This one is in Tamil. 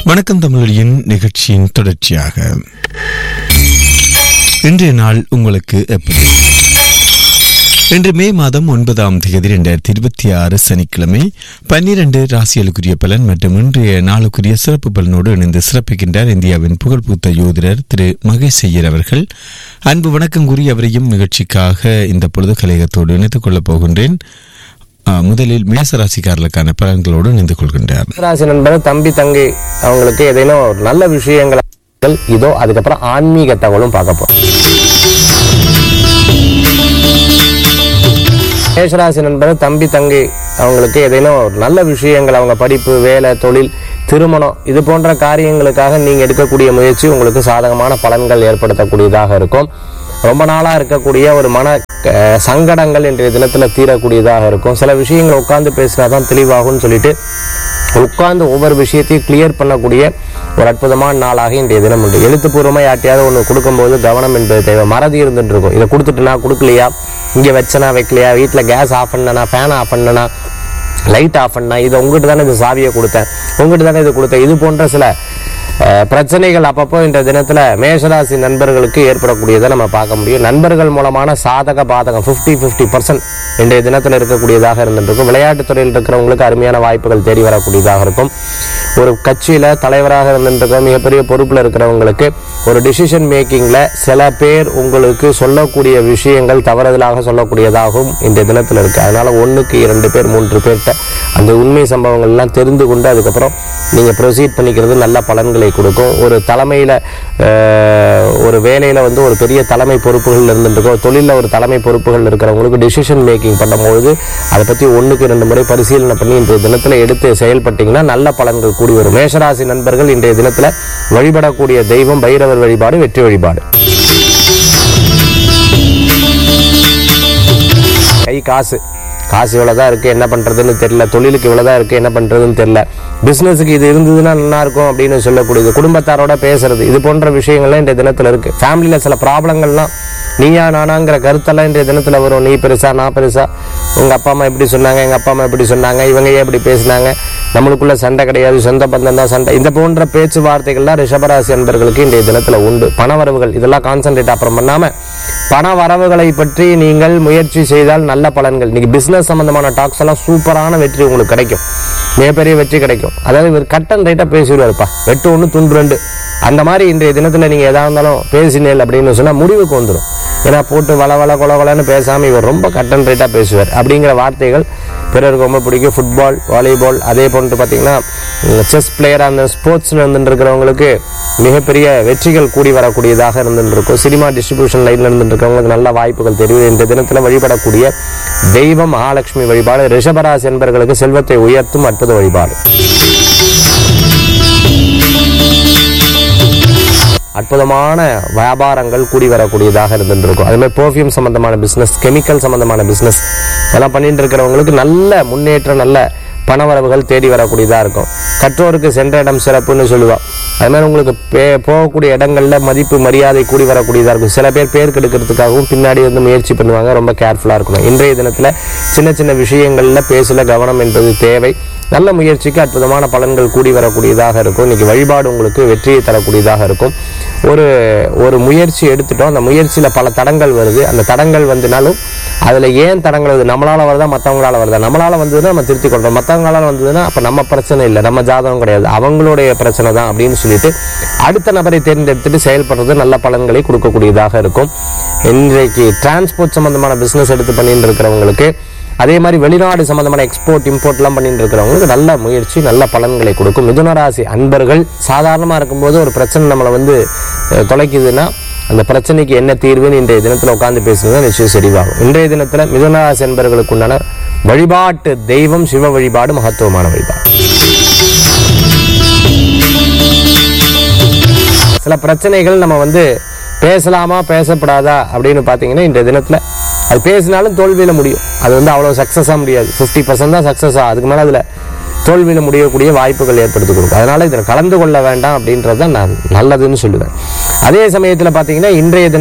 வணக்கம் தமிழொலியின் நிகழ்ச்சியின் தொடர்ச்சியாக இன்றைய நாள் உங்களுக்கு எப்படி இன்று மே மாதம் ஒன்பதாம் தேதி இரண்டாயிரத்தி இருபத்தி ஆறு சனிக்கிழமை பன்னிரண்டு ராசிகளுக்குரிய பலன் மற்றும் இன்றைய நாளுக்குரிய சிறப்பு பலனோடு இணைந்து சிறப்பிக்கின்றார் இந்தியாவின் புகழ்பூத்த யோதிடர் திரு மகேஷ் ஐயர் அவர்கள் அன்பு வணக்கம் கூறி அவரையும் நிகழ்ச்சிக்காக இந்த பொழுது கலையகத்தோடு இணைத்துக் கொள்ளப் போகின்றேன் ஆ, முதலில் மேசராசிக்காரர்களுக்கான பலன்களோடு இணைந்து கொள்கின்றார் ராசி நண்பர் தம்பி தங்கை அவங்களுக்கு ஏதேனும் ஒரு நல்ல விஷயங்கள் இதோ அதுக்கப்புறம் ஆன்மீக தகவலும் பார்க்க போறோம் மேஷராசி நண்பர் தம்பி தங்கை அவங்களுக்கு ஏதேனும் ஒரு நல்ல விஷயங்கள் அவங்க படிப்பு வேலை தொழில் திருமணம் இது போன்ற காரியங்களுக்காக நீங்க எடுக்கக்கூடிய முயற்சி உங்களுக்கு சாதகமான பலன்கள் ஏற்படுத்தக்கூடியதாக இருக்கும் ரொம்ப நாளா இருக்கக்கூடிய ஒரு மன அஹ், சங்கடங்கள் இன்றைய தினத்துல தீரக்கூடியதாக இருக்கும் சில விஷயங்கள் உட்கார்ந்து பேசினாதான் தெளிவாகும்னு சொல்லிட்டு உட்கார்ந்து ஒவ்வொரு விஷயத்தையும் கிளியர் பண்ணக்கூடிய ஒரு அற்புதமான நாளாக இன்றைய தினம் உண்டு எழுத்துப்பூர்வமாக யார்ட்டையாவது ஒன்று கொடுக்கும்போது கவனம் என்பது தேவை மறதி இருந்துட்டு இருக்கும் இதை கொடுத்துட்டுனா கொடுக்கலையா இங்கே வச்சனா வைக்கலையா வீட்டில் கேஸ் ஆஃப் பண்ணனா ஃபேன் ஆஃப் பண்ணனா லைட் ஆஃப் பண்ணா இதை உங்ககிட்ட தானே இந்த சாவியை கொடுத்தேன் உங்ககிட்ட தானே இது கொடுத்தேன் இது போன்ற சில அஹ், பிரச்சனைகள் அப்பப்போ இந்த தினத்துல மேஷராசி நண்பர்களுக்கு ஏற்படக்கூடியதை நம்ம பார்க்க முடியும் நண்பர்கள் மூலமான சாதக பாதகம் 50 50% பர்சன்ட் இன்றைய தினத்தில் இருக்கக்கூடியதாக இருந்துருக்கும் விளையாட்டுத் துறையில் இருக்கிறவங்களுக்கு அருமையான வாய்ப்புகள் தேடி வரக்கூடியதாக இருக்கும் ஒரு கட்சியில தலைவராக இருந்துருக்க மிகப்பெரிய பொறுப்புல இருக்கிறவங்களுக்கு ஒரு டிசிஷன் மேக்கிங்ல சில பேர் உங்களுக்கு சொல்லக்கூடிய விஷயங்கள் தவறுதலாக சொல்லக்கூடியதாகவும் இன்றைய தினத்தில் இருக்கு அதனால ஒண்ணுக்கு இரண்டு பேர் மூன்று பேர்கிட்ட அந்த உண்மை சம்பவங்கள் எல்லாம் தெரிந்து கொண்டு அதுக்கப்புறம் நீங்க ப்ரொசீட் பண்ணிக்கிறது நல்ல பலன்களை கொடுக்கும் ஒரு தலைமையில அஹ், ஒரு வேலையில வந்து ஒரு பெரிய தலைமை பொறுப்புகள் இருந்துருக்கோம் தொழிலில் ஒரு தலைமை பொறுப்புகள் இருக்கிறவங்களுக்கு டிசிஷன் மேக்கிங் பண்ணும்பொழுது அதை பத்தி ஒண்ணுக்கு ரெண்டு முறை பரிசீலனை பண்ணி இன்றைய தினத்துல எடுத்து செயல்பட்டீங்கன்னா நல்ல பலன்கள் கூடி வரும் மேஷராசி நண்பர்கள் இன்றைய தினத்துல வழிபடக்கூடிய தெய்வம் பைரவர் வழிபாடு வெற்றி வழிபாடு கை காசு காசு இவ்வளவுதான் இருக்கு என்ன பண்றதுன்னு தெரியல தொழிலுக்கு இவ்வளவுதான் இருக்கு என்ன பண்றதுன்னு தெரியல பிசினஸுக்கு இது இருந்ததுன்னா நல்லா இருக்கும் அப்படின்னு சொல்லக்கூடியது குடும்பத்தாரோட பேசுறது இது போன்ற விஷயங்கள்லாம் இன்றைய தினத்துல இருக்கு ஃபேமிலியில சில ப்ராப்ளங்கள்லாம் நீயா நானாங்கிற கருத்தெல்லாம் இன்றைய தினத்துல வரும் நீ பெருசா நான் பெருசா உங்க அப்பா அம்மா எப்படி சொன்னாங்க எங்க அப்பா அம்மா எப்படி சொன்னாங்க இவங்க ஏன் இப்படி பேசினாங்க நம்மளுக்குள்ள சண்டை கிடையாது சொந்த பந்தம் தான் சண்டை இந்த போன்ற பேச்சுவார்த்தைகள்லாம் ரிஷபராசி அன்பர்களுக்கு இன்றைய தினத்துல உண்டு பண வரவுகள் இதெல்லாம் கான்சென்ட்ரேட் அப்புறம் பண்ணாம பண வரவுகளை பற்றி நீங்கள் முயற்சி செய்தால் நல்ல பலன்கள் இன்னைக்கு பிசினஸ் சம்பந்தமான டாக்ஸ் எல்லாம் சூப்பரான வெற்றி உங்களுக்கு கிடைக்கும் மிகப்பெரிய வெற்றி கிடைக்கும் அதாவது இவர் கட் அண்ட் ரைட்டா பேசிடுவாருப்பா வெட்டு ஒன்று துண்டு ரெண்டு அந்த மாதிரி இன்றைய தினத்துல நீங்க எதா இருந்தாலும் பேசினேல் அப்படின்னு சொன்னா முடிவுக்கு வந்துடும் ஏன்னா போட்டு வள வள கொல கொலன்னு பேசாம இவர் ரொம்ப கட் அண்ட் ரைட்டா பேசுவார் அப்படிங்கிற வார்த்தைகள் பிறருக்கு ரொம்ப பிடிக்கும் ஃபுட்பால் வாலிபால் அதே போன்று பார்த்தீங்கன்னா செஸ் பிளேயர் அந்த ஸ்போர்ட்ஸில் இருந்துட்டு இருக்கிறவங்களுக்கு மிகப்பெரிய வெற்றிகள் கூடி வரக்கூடியதாக இருந்துட்டு இருக்கும் சினிமா டிஸ்ட்ரிபியூஷன் லைன்ல இருந்துட்டு இருக்கிறவங்களுக்கு நல்ல வாய்ப்புகள் தெரியும் இந்த தினத்தில் வழிபடக்கூடிய தெய்வம் மகாலட்சுமி வழிபாடு ரிஷபராசி என்பர்களுக்கு செல்வத்தை உயர்த்தும் அற்புத வழிபாடு அற்புதமான வியாபாரங்கள் கூடி வரக்கூடியதாக இருந்துட்டு இருக்கும் அதே மாதிரி பெர்ஃப்யூம் சம்பந்தமான பிசினஸ் கெமிக்கல் சம்பந்தமான பிசினஸ் இதெல்லாம் பண்ணிட்டு இருக்கிறவங்களுக்கு நல்ல முன்னேற்றம் நல்ல பணவரவுகள் தேடி வரக்கூடியதாக இருக்கும் கற்றோருக்கு சென்ற இடம் சிறப்புன்னு சொல்லுவாள் அது மாதிரி உங்களுக்கு பே- போகக்கூடிய இடங்கள்ல மதிப்பு மரியாதை கூடி வரக்கூடியதாக இருக்கும் சில பேர் பேர் கெடுக்கிறதுக்காகவும் பின்னாடி வந்து முயற்சி பண்ணுவாங்க ரொம்ப கேர்ஃபுல்லாக இருக்கணும் இன்றைய தினத்தில் சின்ன சின்ன விஷயங்களில் பேசல கவனம் என்பது தேவை நல்ல முயற்சிக்கு அற்புதமான பலன்கள் கூடி வரக்கூடியதாக இருக்கும் இன்னைக்கு வழிபாடு உங்களுக்கு வெற்றியை தரக்கூடியதாக இருக்கும் ஒரு ஒரு முயற்சி எடுத்துட்டோம் அந்த முயற்சியில் பல தடங்கள் வருது அந்த தடங்கள் வந்தனாலும் அதில் ஏன் தடங்கள் வருது நம்மளால வருதா மற்றவங்களால வருதா நம்மளால வந்ததுன்னா நம்ம திருத்தி கொள்றோம் மற்றவங்களால வந்ததுன்னா அப்போ நம்ம பிரச்சனை இல்லை நம்ம ஜாதகம் கிடையாது அவங்களுடைய பிரச்சனை தான் அப்படின்னு சொல்லிட்டு அடுத்த நபரை தேர்ந்தெடுத்துட்டு செயல்படுறது நல்ல பலன்களை கொடுக்கக்கூடியதாக இருக்கும் இன்றைக்கு டிரான்ஸ்போர்ட் சம்பந்தமான பிசினஸ் எடுத்து பண்ணிட்டு இருக்கிறவங்களுக்கு அதே மாதிரி வெளிநாடு சம்பந்தமான எக்ஸ்போர்ட் இம்போர்ட்லாம் பண்ணிட்டு இருக்கிறவங்களுக்கு நல்ல முயற்சி நல்ல பலன்களை கொடுக்கும் மிதுன ராசி அன்பர்கள் சாதாரணமாக இருக்கும்போது ஒரு பிரச்சனை நம்மளை வந்து அஹ், தொலைக்குதுன்னா அந்த பிரச்சனைக்கு என்ன தீர்வுன்னு இன்றைய தினத்தில் உட்கார்ந்து பேசுறது நிச்சயம் சரிவாகும் இன்றைய தினத்தில் மிதுன ராசி அன்பர்களுக்கு உண்டான வழிபாட்டு தெய்வம் சிவ வழிபாடு மகத்துவமான வழிபாடு சில பிரச்சனைகள் நம்ம வந்து பேசலாமா பேசப்படாதா அப்படின்னு பார்த்தீங்கன்னா இன்றைய தினத்தில் அது பேசினாலும் தோல்வியில் முடியும் அது வந்து அவ்வளோ சக்ஸஸாக முடியாது ஃபிஃப்டி பர்சன்ட் தான் சக்ஸஸாக அதுக்கு மேலே அதில் தோல்வியில் முடியக்கூடிய வாய்ப்புகள் ஏற்படுத்தி கொடுக்கும் அதனால இதில் கலந்து கொள்ள வேண்டாம் அப்படின்றது தான் நான் நல்லதுன்னு சொல்லுவேன் அதே சமயத்தில் பார்த்தீங்கன்னா இன்றைய தினம்